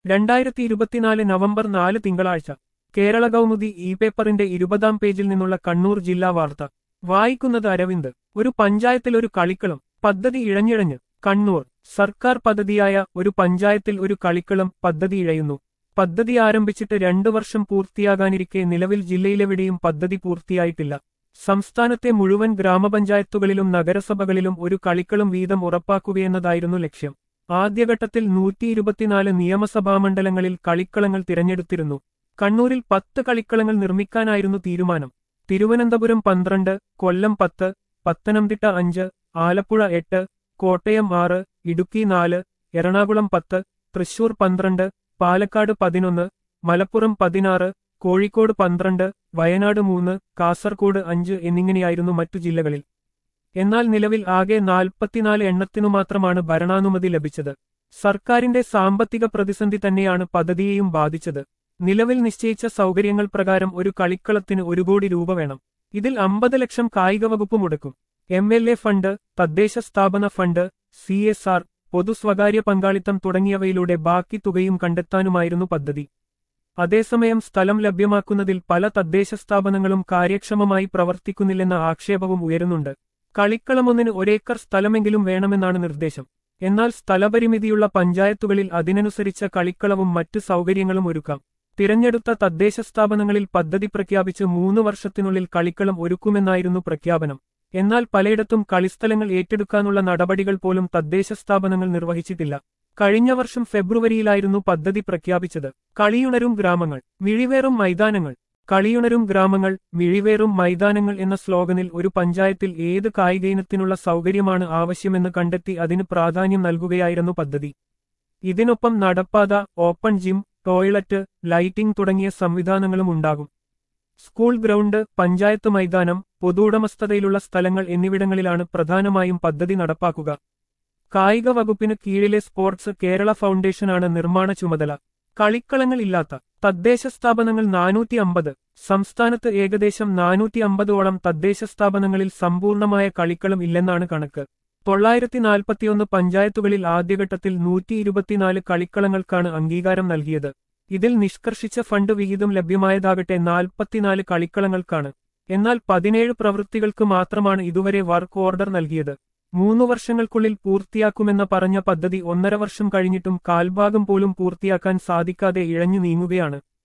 രണ്ടായിരത്തി ഇരുപത്തിനാല് നവംബർ നാല് തിങ്കളാഴ്ച കേരള കൗമുദി ഇ പേപ്പറിന്റെ ഇരുപതാം പേജിൽ നിന്നുള്ള കണ്ണൂർ ജില്ലാ വാർത്ത വായിക്കുന്നത് അരവിന്ദ് ഒരു പഞ്ചായത്തിൽ ഒരു കളിക്കളം പദ്ധതി ഇഴഞ്ഞിഴഞ്ഞ് കണ്ണൂർ സർക്കാർ പദ്ധതിയായ ഒരു പഞ്ചായത്തിൽ ഒരു കളിക്കളം പദ്ധതി ഇഴയുന്നു പദ്ധതി ആരംഭിച്ചിട്ട് രണ്ടു വർഷം പൂർത്തിയാകാനിരിക്കെ നിലവിൽ ജില്ലയിലെവിടെയും പദ്ധതി പൂർത്തിയായിട്ടില്ല സംസ്ഥാനത്തെ മുഴുവൻ ഗ്രാമപഞ്ചായത്തുകളിലും നഗരസഭകളിലും ഒരു കളിക്കളം വീതം ഉറപ്പാക്കുകയെന്നതായിരുന്നു ലക്ഷ്യം ആദ്യഘട്ടത്തിൽ നൂറ്റി ഇരുപത്തിനാല് നിയമസഭാ മണ്ഡലങ്ങളിൽ കളിക്കളങ്ങൾ തിരഞ്ഞെടുത്തിരുന്നു കണ്ണൂരിൽ പത്ത് കളിക്കളങ്ങൾ നിർമ്മിക്കാനായിരുന്നു തീരുമാനം തിരുവനന്തപുരം പന്ത്രണ്ട് കൊല്ലം പത്ത് പത്തനംതിട്ട അഞ്ച് ആലപ്പുഴ എട്ട് കോട്ടയം ആറ് ഇടുക്കി നാല് എറണാകുളം പത്ത് തൃശൂർ പന്ത്രണ്ട് പാലക്കാട് പതിനൊന്ന് മലപ്പുറം പതിനാറ് കോഴിക്കോട് പന്ത്രണ്ട് വയനാട് മൂന്ന് കാസർകോട് അഞ്ച് എന്നിങ്ങനെയായിരുന്നു മറ്റു ജില്ലകളിൽ എന്നാൽ നിലവിൽ ആകെ നാൽപ്പത്തിനാല് എണ്ണത്തിനു മാത്രമാണ് ഭരണാനുമതി ലഭിച്ചത് സർക്കാരിന്റെ സാമ്പത്തിക പ്രതിസന്ധി തന്നെയാണ് പദ്ധതിയെയും ബാധിച്ചത് നിലവിൽ നിശ്ചയിച്ച സൗകര്യങ്ങൾ പ്രകാരം ഒരു കളിക്കളത്തിന് ഒരു കോടി രൂപ വേണം ഇതിൽ അമ്പത് ലക്ഷം കായിക വകുപ്പ് മുടക്കും എം എൽ എ ഫണ്ട് തദ്ദേശ സ്ഥാപന ഫണ്ട് സി എസ് ആർ പൊതു സ്വകാര്യ പങ്കാളിത്തം തുടങ്ങിയവയിലൂടെ ബാക്കി തുകയും കണ്ടെത്താനുമായിരുന്നു പദ്ധതി അതേസമയം സ്ഥലം ലഭ്യമാക്കുന്നതിൽ പല തദ്ദേശ സ്ഥാപനങ്ങളും കാര്യക്ഷമമായി പ്രവർത്തിക്കുന്നില്ലെന്ന ആക്ഷേപവും ഉയരുന്നുണ്ട് കളിക്കളമൊന്നിന് ഒരേക്കർ സ്ഥലമെങ്കിലും വേണമെന്നാണ് നിർദ്ദേശം എന്നാൽ സ്ഥലപരിമിതിയുള്ള പഞ്ചായത്തുകളിൽ അതിനനുസരിച്ച കളിക്കളവും മറ്റ് സൗകര്യങ്ങളും ഒരുക്കാം തിരഞ്ഞെടുത്ത തദ്ദേശ സ്ഥാപനങ്ങളിൽ പദ്ധതി പ്രഖ്യാപിച്ച് മൂന്ന് വർഷത്തിനുള്ളിൽ കളിക്കളം ഒരുക്കുമെന്നായിരുന്നു പ്രഖ്യാപനം എന്നാൽ പലയിടത്തും കളിസ്ഥലങ്ങൾ ഏറ്റെടുക്കാനുള്ള നടപടികൾ പോലും തദ്ദേശ സ്ഥാപനങ്ങൾ നിർവഹിച്ചിട്ടില്ല കഴിഞ്ഞ വർഷം ഫെബ്രുവരിയിലായിരുന്നു പദ്ധതി പ്രഖ്യാപിച്ചത് കളിയുണരും ഗ്രാമങ്ങൾ മിഴിവേറും മൈതാനങ്ങൾ കളിയുണരും ഗ്രാമങ്ങൾ മിഴിവേറും മൈതാനങ്ങൾ എന്ന സ്ലോഗനിൽ ഒരു പഞ്ചായത്തിൽ ഏത് കായിക ഇനത്തിനുള്ള സൗകര്യമാണ് ആവശ്യമെന്ന് കണ്ടെത്തി അതിന് പ്രാധാന്യം നൽകുകയായിരുന്നു പദ്ധതി ഇതിനൊപ്പം നടപ്പാത ഓപ്പൺ ജിം ടോയ്ലറ്റ് ലൈറ്റിംഗ് തുടങ്ങിയ സംവിധാനങ്ങളും ഉണ്ടാകും സ്കൂൾ ഗ്രൗണ്ട് പഞ്ചായത്ത് മൈതാനം പൊതുവുടമസ്ഥതയിലുള്ള സ്ഥലങ്ങൾ എന്നിവിടങ്ങളിലാണ് പ്രധാനമായും പദ്ധതി നടപ്പാക്കുക കായിക വകുപ്പിന് കീഴിലെ സ്പോർട്സ് കേരള ഫൗണ്ടേഷനാണ് നിർമ്മാണ ചുമതല കളിക്കളങ്ങൾ ഇല്ലാത്ത തദ്ദേശ സ്ഥാപനങ്ങൾ നാനൂറ്റി അമ്പത് സംസ്ഥാനത്ത് ഏകദേശം നാനൂറ്റി അമ്പതോളം തദ്ദേശ സ്ഥാപനങ്ങളിൽ സമ്പൂർണമായ കളിക്കളം ഇല്ലെന്നാണ് കണക്ക് തൊള്ളായിരത്തി നാൽപ്പത്തിയൊന്ന് പഞ്ചായത്തുകളിൽ ആദ്യഘട്ടത്തിൽ നൂറ്റി ഇരുപത്തിനാല് കളിക്കളങ്ങൾക്കാണ് അംഗീകാരം നൽകിയത് ഇതിൽ നിഷ്കർഷിച്ച ഫണ്ട് വിഹിതം ലഭ്യമായതാകട്ടെ നാൽപ്പത്തിനാല് കളിക്കളങ്ങൾക്കാണ് എന്നാൽ പതിനേഴ് പ്രവൃത്തികൾക്ക് മാത്രമാണ് ഇതുവരെ വർക്ക് ഓർഡർ നൽകിയത് മൂന്നു വർഷങ്ങൾക്കുള്ളിൽ പൂർത്തിയാക്കുമെന്ന പറഞ്ഞ പദ്ധതി ഒന്നര വർഷം കഴിഞ്ഞിട്ടും കാൽഭാഗം പോലും പൂർത്തിയാക്കാൻ സാധിക്കാതെ ഇഴഞ്ഞു നീങ്ങുകയാണ്